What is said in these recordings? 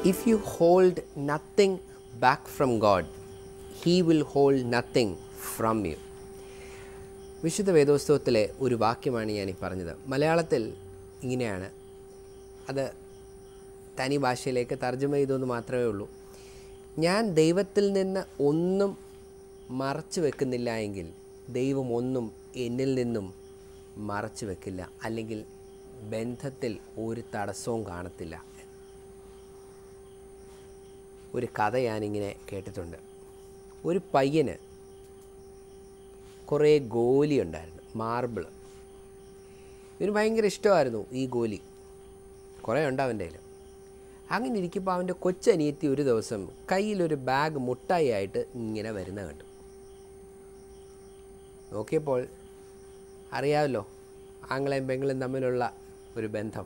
if you hold nothing back from God he will hold nothing from you വിശുദ്ധ വേദോത്സവത്തിലെ ഒരു വാക്യമാണ് ഞാൻ ഈ പറഞ്ഞത് മലയാളത്തിൽ ഇങ്ങനെയാണ് അത് തനി ഭാഷയിലേക്ക് തർജ്ജമ ചെയ്തെന്ന് മാത്രമേ ഉള്ളൂ ഞാൻ ദൈവത്തിൽ നിന്ന് ഒന്നും മറച്ചു വെക്കുന്നില്ല എങ്കിൽ ദൈവം ഒന്നും എന്നിൽ നിന്നും മറച്ചു വെക്കില്ല അല്ലെങ്കിൽ ബന്ധത്തിൽ ഒരു തടസ്സവും കാണത്തില്ല ഒരു കഥ ഞാനിങ്ങനെ കേട്ടിട്ടുണ്ട് ഒരു പയ്യന് കുറേ ഗോലി ഉണ്ടായിരുന്നു മാർബിൾ ഇവന് ഭയങ്കര ഇഷ്ടമായിരുന്നു ഈ ഗോലി കുറേ ഉണ്ട് അവൻ്റെ കയ്യിൽ അങ്ങനെ ഇരിക്കുമ്പോൾ അവൻ്റെ കൊച്ചനിയത്തി ഒരു ദിവസം കയ്യിലൊരു ബാഗ് മുട്ടായി ആയിട്ട് ഇങ്ങനെ വരുന്ന കണ്ടു നോക്കിയപ്പോൾ അറിയാമല്ലോ ആങ്ങളെയും പെങ്ങളും തമ്മിലുള്ള ഒരു ബന്ധം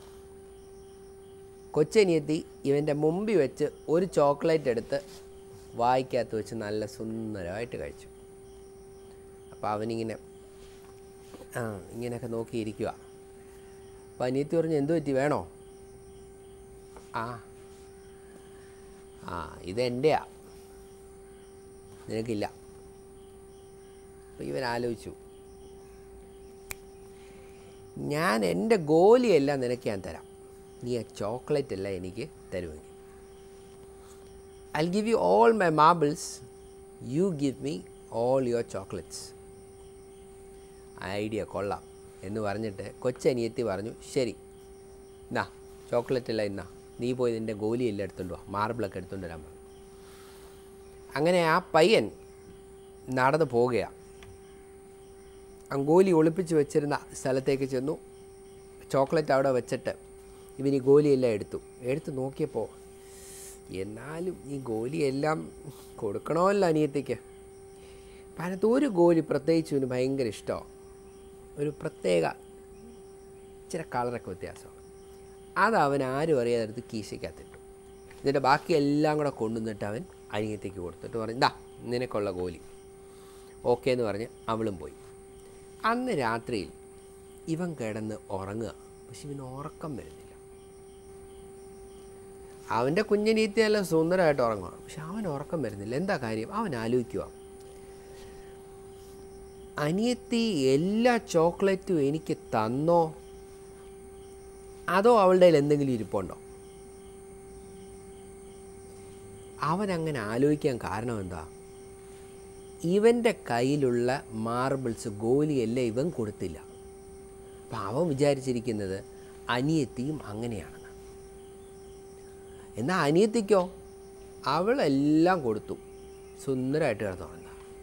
കൊച്ചനിയത്തി ഇവൻ്റെ മുമ്പിൽ വെച്ച് ഒരു ചോക്ലേറ്റ് എടുത്ത് വായിക്കകത്ത് വെച്ച് നല്ല സുന്ദരമായിട്ട് കഴിച്ചു അപ്പോൾ അവനിങ്ങനെ ആ ഇങ്ങനെയൊക്കെ നോക്കിയിരിക്കുക അപ്പോൾ അനിയത്തി പറഞ്ഞു എന്തു പറ്റി വേണോ ആ ആ ഇതെൻ്റെയാ നിനക്കില്ല അപ്പോൾ ഇവൻ ആലോചിച്ചു ഞാൻ എൻ്റെ ഗോലിയെല്ലാം നിനക്ക് ഞാൻ തരാം നീ ആ ചോക്ലേറ്റ് എല്ലാം എനിക്ക് തരുമെങ്കിൽ I give you all my marbles you give me all your chocolates idea കൊള്ളാം എന്ന് പറഞ്ഞിട്ട് കൊച്ചനിയത്തി പറഞ്ഞു ശരി എന്നാ ചോക്ലേറ്റ് എല്ലാം ഇന്നാ നീ പോയി നിൻ്റെ ഗോലിയെല്ലാം എടുത്തുകൊണ്ട് വാ മാർബിളൊക്കെ എടുത്തുകൊണ്ട് വരാൻ പറഞ്ഞു അങ്ങനെ ആ പയ്യൻ നടന്നു പോവുകയാണ് അങ്കോലി ഒളിപ്പിച്ച് വെച്ചിരുന്ന സ്ഥലത്തേക്ക് ചെന്നു ചോക്ലേറ്റ് അവിടെ വെച്ചിട്ട് ഇവൻ ഈ ഗോലിയെല്ലാം എടുത്തു എടുത്ത് നോക്കിയപ്പോൾ എന്നാലും ഈ ഗോലിയെല്ലാം കൊടുക്കണമല്ലോ അനിയത്തിക്ക് അപ്പം അതിനകത്ത് ഒരു ഗോലി പ്രത്യേകിച്ച് ഇവന് ഭയങ്കര ഇഷ്ടമാണ് ഒരു പ്രത്യേക ഇച്ചിരി കളറൊക്കെ വ്യത്യാസമാണ് അത് അവൻ ആരും അറിയാതെ എടുത്ത് കീശയ്ക്കകത്തിട്ടു എന്നിട്ട് ബാക്കി എല്ലാം കൂടെ കൊണ്ടുവന്നിട്ട് അവൻ അനിയത്തേക്ക് കൊടുത്തിട്ട് പറഞ്ഞു ഇതാ നിനക്കുള്ള ഗോലി ഓക്കെ എന്ന് പറഞ്ഞ് അവളും പോയി അന്ന് രാത്രിയിൽ ഇവൻ കിടന്ന് ഉറങ്ങുക പക്ഷെ ഇവന് ഉറക്കം വരുന്നില്ല അവൻ്റെ കുഞ്ഞനീത്തി നല്ല സുന്ദരമായിട്ട് ഉറങ്ങുക പക്ഷെ അവൻ ഉറക്കം വരുന്നില്ല എന്താ കാര്യം അവൻ ആലോചിക്കുക അനിയത്തി എല്ലാ ചോക്ലേറ്റും എനിക്ക് തന്നോ അതോ അവളുടെ കയ്യിൽ എന്തെങ്കിലും ഇരിപ്പുണ്ടോ അവൻ അങ്ങനെ ആലോചിക്കാൻ കാരണം എന്താ ഇവൻ്റെ കയ്യിലുള്ള മാർബിൾസ് ഗോലിയെല്ലാം ഇവൻ കൊടുത്തില്ല അപ്പം അവൻ വിചാരിച്ചിരിക്കുന്നത് അനിയത്തിയും അങ്ങനെയാണെന്ന് എന്നാൽ അനിയത്തിക്കോ അവളെല്ലാം കൊടുത്തു സുന്ദരമായിട്ട് കിടന്നുറങ്ങുക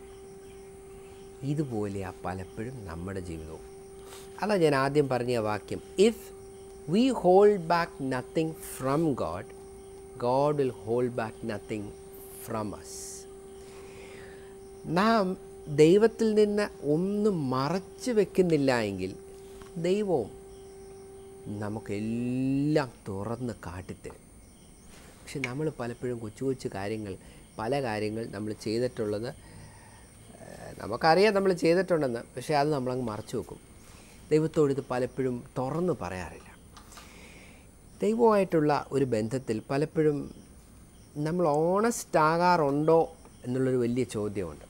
ഇതുപോലെയാ പലപ്പോഴും നമ്മുടെ ജീവിതവും അതാ ഞാൻ ആദ്യം പറഞ്ഞ ആ വാക്യം if we hold back nothing from God God will hold back nothing from us നാം ദൈവത്തിൽ നിന്ന് ഒന്നും മറച്ചു വെക്കുന്നില്ല എങ്കിൽ ദൈവവും നമുക്കെല്ലാം തുറന്ന് കാട്ടിത്തരും പക്ഷെ നമ്മൾ പലപ്പോഴും കൊച്ചു കൊച്ചു കാര്യങ്ങൾ പല കാര്യങ്ങൾ നമ്മൾ ചെയ്തിട്ടുള്ളത് ഏഹ്, നമുക്കറിയാം നമ്മൾ ചെയ്തിട്ടുണ്ടെന്ന് പക്ഷേ അത് നമ്മളങ്ങ് മറച്ചു വെക്കും ദൈവത്തോട് ഇത് പലപ്പോഴും തുറന്ന് പറയാറില്ല ദൈവമായിട്ടുള്ള ഒരു ബന്ധത്തിൽ പലപ്പോഴും നമ്മൾ ഓണസ്റ്റ് ആകാറുണ്ടോ എന്നുള്ളൊരു വലിയ ചോദ്യമുണ്ട്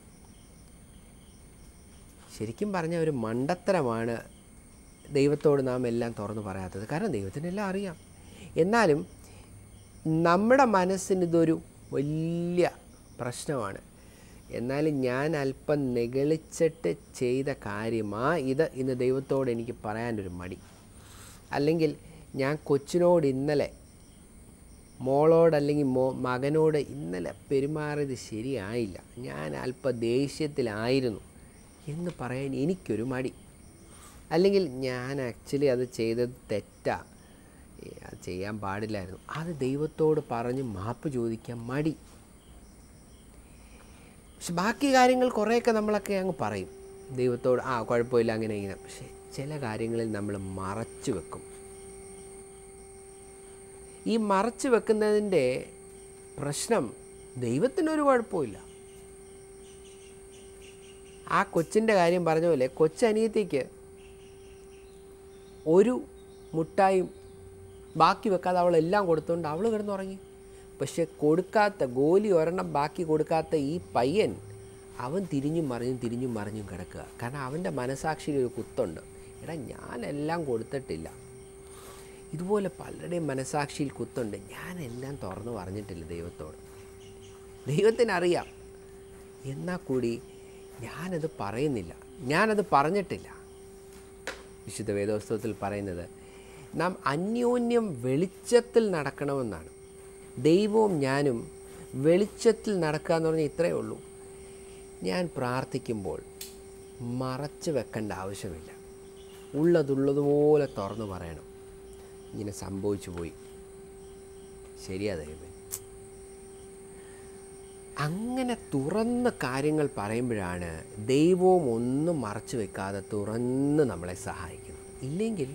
ശരിക്കും പറഞ്ഞ ഒരു മണ്ടത്തരമാണ് ദൈവത്തോട് നാം എല്ലാം തുറന്നു പറയാത്തത് കാരണം ദൈവത്തിനെല്ലാം അറിയാം എന്നാലും നമ്മുടെ മനസ്സിന് ഇതൊരു വലിയ പ്രശ്നമാണ് എന്നാലും ഞാൻ അല്പം നെഗളിച്ചിട്ട് ചെയ്ത കാര്യമാ ഇത് ഇന്ന് ദൈവത്തോട് എനിക്ക് പറയാനൊരു മടി അല്ലെങ്കിൽ ഞാൻ കൊച്ചിനോട് ഇന്നലെ മോളോട് അല്ലെങ്കിൽ മോ മകനോട് ഇന്നലെ പെരുമാറിയത് ശരിയായില്ല ഞാൻ അല്പം ദേഷ്യത്തിലായിരുന്നു എന്ന് പറയാൻ എനിക്കൊരു മടി അല്ലെങ്കിൽ ഞാൻ ആക്ച്വലി അത് ചെയ്തത് തെറ്റാ ഏ, അത് ചെയ്യാൻ പാടില്ലായിരുന്നു അത് ദൈവത്തോട് പറഞ്ഞ് മാപ്പ് ചോദിക്കാൻ മടി പക്ഷെ ബാക്കി കാര്യങ്ങൾ കുറേയൊക്കെ നമ്മളൊക്കെ അങ്ങ് പറയും ദൈവത്തോട് ആ കുഴപ്പമില്ല അങ്ങനെ ഇങ്ങനെ പക്ഷെ ചില കാര്യങ്ങളിൽ നമ്മൾ മറച്ചു വെക്കും ഈ മറച്ചു വെക്കുന്നതിൻ്റെ പ്രശ്നം ദൈവത്തിനൊരു കുഴപ്പമില്ല ആ കൊച്ചിൻ്റെ കാര്യം പറഞ്ഞ പോലെ കൊച്ചനിയത്തിക്ക് ഒരു മുട്ടായും ബാക്കി വെക്കാതെ അവൾ എല്ലാം കൊടുത്തുകൊണ്ട് അവൾ കിടന്നുറങ്ങി പക്ഷെ കൊടുക്കാത്ത ഗോലി ഒരെണ്ണം ബാക്കി കൊടുക്കാത്ത ഈ പയ്യൻ അവൻ തിരിഞ്ഞും മറിഞ്ഞും തിരിഞ്ഞും മറിഞ്ഞും കിടക്കുക കാരണം അവൻ്റെ മനസാക്ഷിയിൽ ഒരു കുത്തുണ്ട് എടാ ഞാനെല്ലാം കൊടുത്തിട്ടില്ല ഇതുപോലെ പലരുടെയും മനസാക്ഷിയിൽ കുത്തുണ്ട് ഞാനെല്ലാം തുറന്നു പറഞ്ഞിട്ടില്ല ദൈവത്തോട് ദൈവത്തിനറിയാം എന്നാൽ കൂടി ഞാനത് പറയുന്നില്ല ഞാനത് പറഞ്ഞിട്ടില്ല വിശുദ്ധ വേദോത്സവത്തിൽ പറയുന്നത് നാം അന്യോന്യം വെളിച്ചത്തിൽ നടക്കണമെന്നാണ് ദൈവവും ഞാനും വെളിച്ചത്തിൽ നടക്കുക എന്ന് പറഞ്ഞാൽ ഇത്രയേ ഉള്ളൂ ഞാൻ പ്രാർത്ഥിക്കുമ്പോൾ മറച്ചു വെക്കേണ്ട ആവശ്യമില്ല ഉള്ളതുള്ളതുപോലെ തുറന്നു പറയണം ഇങ്ങനെ സംഭവിച്ചു പോയി ശരിയാ ദൈവമേ അങ്ങനെ തുറന്ന് കാര്യങ്ങൾ പറയുമ്പോഴാണ് ദൈവവും ഒന്നും മറച്ചു വെക്കാതെ തുറന്ന് നമ്മളെ സഹായിക്കുന്നത് ഇല്ലെങ്കിൽ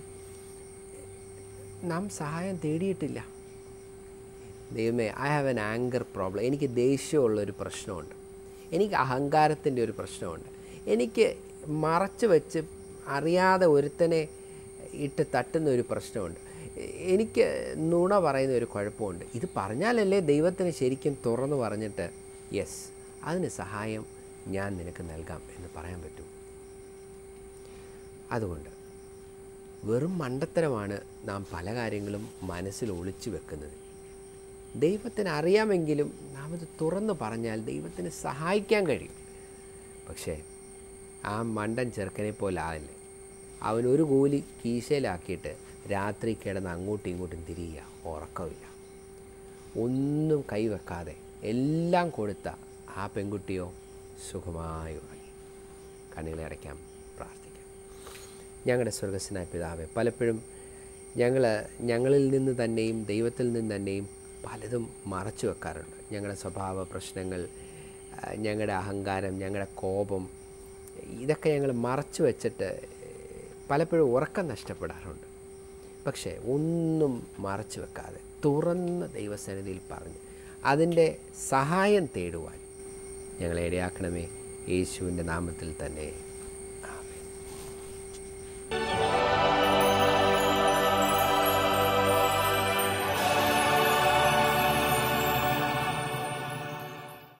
നാം സഹായം തേടിയിട്ടില്ല ദൈവമേ I have an anger problem എനിക്ക് ദേഷ്യമുള്ളൊരു പ്രശ്നമുണ്ട് എനിക്ക് അഹങ്കാരത്തിൻ്റെ ഒരു പ്രശ്നമുണ്ട് എനിക്ക് മറച്ചു വെച്ച് അറിയാതെ ഒരുത്തനെ ഇട്ട് തട്ടുന്ന ഒരു പ്രശ്നമുണ്ട് എനിക്ക് നുണ പറയുന്ന ഒരു കുഴപ്പമുണ്ട് ഇത് പറഞ്ഞാലല്ലേ ദൈവത്തിന് ശരിക്കും തുറന്നു പറഞ്ഞിട്ട് യെസ് അതിന് സഹായം ഞാൻ നിനക്ക് നൽകാം എന്ന് പറയാൻ പറ്റൂ അതുകൊണ്ട് വെറും മണ്ടത്തരമാണ് നാം പല കാര്യങ്ങളും മനസ്സിൽ ഒളിച്ചു വെക്കുന്നത് ദൈവത്തിന് അറിയാമെങ്കിലും നാം ഇത് തുറന്നു പറഞ്ഞാൽ ദൈവത്തിന് സഹായിക്കാൻ കഴിയും പക്ഷേ ആ മണ്ടൻ ചെറുക്കനെ പോലെ ആകല്ലേ അവൻ ഒരു കൂലി കീശയിലാക്കിയിട്ട് രാത്രി കിടന്ന് അങ്ങോട്ടും ഇങ്ങോട്ടും തിരിയുക ഉറക്കമില്ല ഒന്നും കൈവെക്കാതെ എല്ലാം കൊടുത്ത ആ പെൺകുട്ടിയോ സുഖമായി ഉറങ്ങി കണ്ണുകളെ അടയ്ക്കാം പ്രാർത്ഥിക്കാം ഞങ്ങളുടെ സ്വർഗസ്വനായ പിതാവെ പലപ്പോഴും ഞങ്ങൾ ഞങ്ങളിൽ നിന്ന് തന്നെയും ദൈവത്തിൽ നിന്ന് തന്നെയും പലതും മറച്ചു വെക്കാറുണ്ട് ഞങ്ങളുടെ സ്വഭാവ പ്രശ്നങ്ങൾ ആ, ഞങ്ങളുടെ അഹങ്കാരം ഞങ്ങളുടെ കോപം ഇതൊക്കെ ഞങ്ങൾ മറച്ചു വെച്ചിട്ട് പലപ്പോഴും ഉറക്കം നഷ്ടപ്പെടാറുണ്ട് പക്ഷേ ഒന്നും മറച്ചു വെക്കാതെ തുറന്ന് ദൈവസന്നിധിയിൽ പറഞ്ഞ് അതിൻ്റെ സഹായം തേടുവാൻ ഞങ്ങളെ ഇടയാക്കണമേ യേശുവിൻ്റെ നാമത്തിൽ തന്നെ